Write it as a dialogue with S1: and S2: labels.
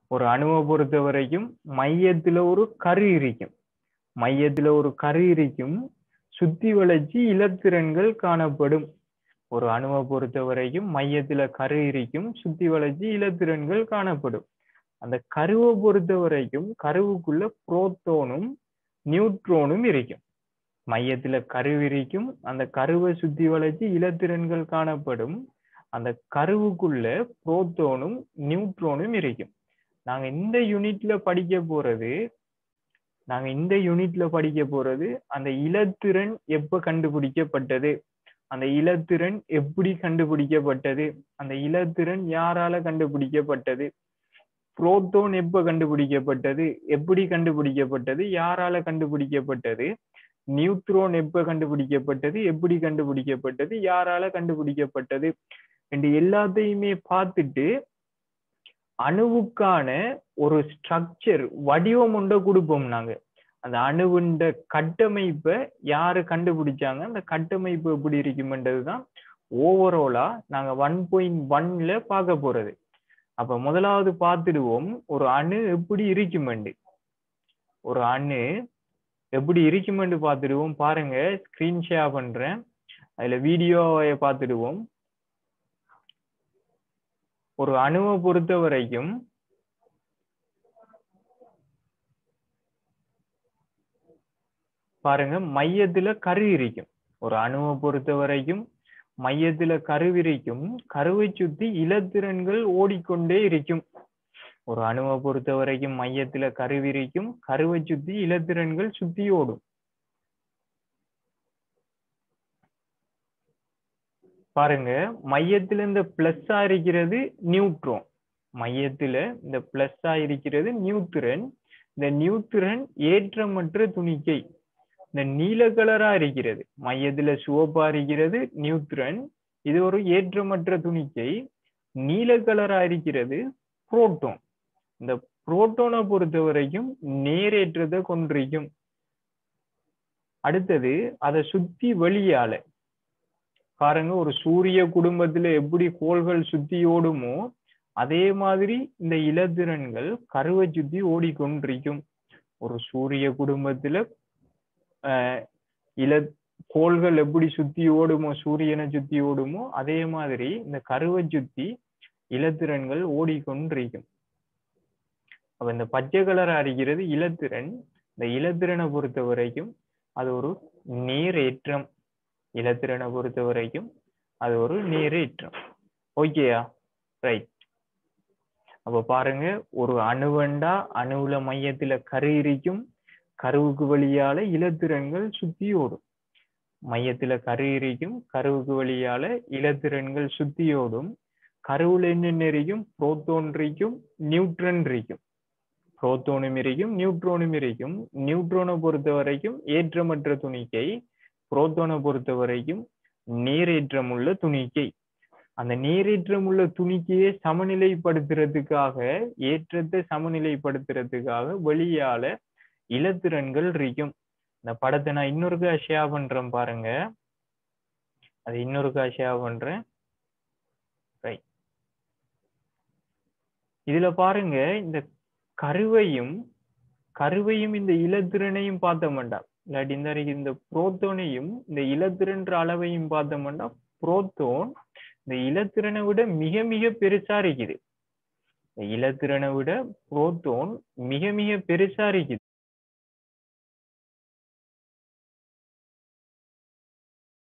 S1: ஒரு அணுவை பொறுத்த வரைக்கும் மையத்துல ஒரு கரு இருக்கும் மையத்துல ஒரு கரு இருக்கும் சுத்தி வளைச்சி இலத்திரன்கள் காணப்படும் ஒரு அணுவை பொறுத்த வரைக்கும் மையத்துல கரு இருக்கும் சுத்தி வளைச்சி இலத்திரன்கள் காணப்படும் அந்த கருவை பொறுத்த வரைக்கும் கருவுக்குள்ள புரோத்தோனும் நியூட்ரோனும் இருக்கும் மையத்துல கரு இருக்கும் அந்த கருவை சுத்தி வளைச்சு இலத்திரன்கள் காணப்படும் அந்த கருவுக்குள்ள புரோத்தோனும் நியூட்ரோனும் இருக்கும் நாங்க இந்த யூனிட்ல படிக்க போறது நாங்க இந்த யூனிட்ல படிக்க போறது அந்த இலத்திரன் எப்ப கண்டுபிடிக்கப்பட்டது அந்த இலத்திரன் எப்படி கண்டுபிடிக்கப்பட்டது அந்த இலத்திரன் யாரால கண்டுபிடிக்கப்பட்டது புரோட்டோன் எப்ப கண்டுபிடிக்கப்பட்டது எப்படி கண்டுபிடிக்கப்பட்டது யாரால கண்டுபிடிக்கப்பட்டது நியூட்ரோன் எப்ப கண்டுபிடிக்கப்பட்டது எப்படி கண்டுபிடிக்கப்பட்டது யாரால கண்டுபிடிக்கப்பட்டது என்று எல்லாத்தையுமே பார்த்துட்டு அணுவுக்கான ஒரு ஸ்ட்ரக்சர் வடிவம் ஒன்றை கொடுப்போம் நாங்க அந்த அணுவுண்ட கட்டமைப்பை யாரு கண்டுபிடிச்சாங்க அந்த கட்டமைப்பு எப்படி இருக்குமென்றது தான் ஓவராலா நாங்க ஒன் பாயிண்ட் ஒன்ல பார்க்க போறது அப்ப முதலாவது பார்த்துடுவோம் ஒரு அணு எப்படி இருக்குமெண்டு ஒரு அணு எப்படி இருக்குமெண்டு பார்த்துடுவோம் பாருங்க ஸ்கிரீன் ஷேர் பண்றேன் அதுல வீடியோவை பார்த்துடுவோம் ஒரு அணுவை பொறுத்த வரைக்கும் பாருங்க மையத்துல கரு இருக்கும் ஒரு அணுவை பொறுத்த வரைக்கும் மையத்துல கருவிரிக்கும் கருவை சுத்தி இலத்திரன்கள் ஓடிக்கொண்டே இருக்கும் ஒரு அணுவை பொறுத்த வரைக்கும் மையத்துல கருவிரிக்கும் கருவை சுத்தி இலத்திரன்கள் சுத்தி ஓடும் பாருங்க மையத்துல இந்த பிளஸ்ஸா இருக்கிறது நியூட்ரோன் மையத்துல இந்த பிளஸ்ஸா இருக்கிறது நியூட்ரன் இந்த நியூட்ரன் ஏற்றமற்ற துணிக்கை இந்த நீல கலரா இருக்கிறது மையத்துல சிவப்பா இருக்கிறது நியூட்ரன் இது ஒரு ஏற்றமற்ற துணிக்கை நீல கலரா இருக்கிறது புரோட்டோன் இந்த புரோட்டோனை பொறுத்த வரைக்கும் நேரேற்றத்தை கொண்டிருக்கும் அடுத்தது அதை சுத்தி வெளியால பாருங்க ஒரு சூரிய குடும்பத்துல எப்படி கோள்கள் சுத்தி ஓடுமோ அதே மாதிரி இந்த இலத்திரன்கள் கருவை சுத்தி ஓடிக்கொண்டிருக்கும் ஒரு சூரிய குடும்பத்துல ஆஹ் இல கோள்கள் எப்படி சுத்தி ஓடுமோ சூரியனை சுத்தி ஓடுமோ அதே மாதிரி இந்த கருவை சுத்தி இலத்திரன்கள் ஓடிக்கொண்டிருக்கும் அப்ப இந்த பச்சை கலர் அறிகிறது இலத்திரன் இந்த இலத்திரனை பொறுத்த வரைக்கும் அது ஒரு நீரேற்றம் இலத்திரனை பொறுத்த வரைக்கும் அது ஒரு நீரேற்றம் ஓகேயா ரைட் அப்ப பாருங்க ஒரு அணுவண்டா அணுவுல மையத்துல கரு இருக்கும் கருவுக்கு வழியால இலத்திரன்கள் சுத்தி ஓடும் மையத்துல கரு இருக்கும் கருவுக்கு வழியால இலத்திரன்கள் சுத்தி ஓடும் கருவுல என்னென்ன இருக்கும் புரோத்தோன் இருக்கும் நியூட்ரன் இருக்கும் புரோத்தோனும் இருக்கும் நியூட்ரோனும் இருக்கும் நியூட்ரோனை பொறுத்த வரைக்கும் ஏற்றமற்ற துணிக்கை புரோத்தோனை பொறுத்த வரைக்கும் நீரேற்றம் உள்ள துணிக்கை அந்த நீரேற்றம் உள்ள துணிக்கையை சமநிலைப்படுத்துறதுக்காக ஏற்றத்தை சமநிலைப்படுத்துறதுக்காக வெளியால இலத்திரன்கள் இருக்கும் இந்த படத்தை நான் இன்னொருக்கா ஷேர் பண்றேன் பாருங்க அது இன்னொருக்கா ஷேர் பண்றேன் ரைட் இதுல பாருங்க இந்த கருவையும் கருவையும் இந்த இலத்திரனையும் பார்த்த மாட்டா இல்லாட்டி இந்த இந்த புரோத்தோனையும் இந்த இலத்திரன்ற அளவையும் பார்த்தோம்னா புரோத்தோன் இந்த இலத்திரனை விட மிக மிக பெருசா இருக்குது இந்த இலத்திரனை விட புரோத்தோன் மிக மிக பெருசா இருக்குது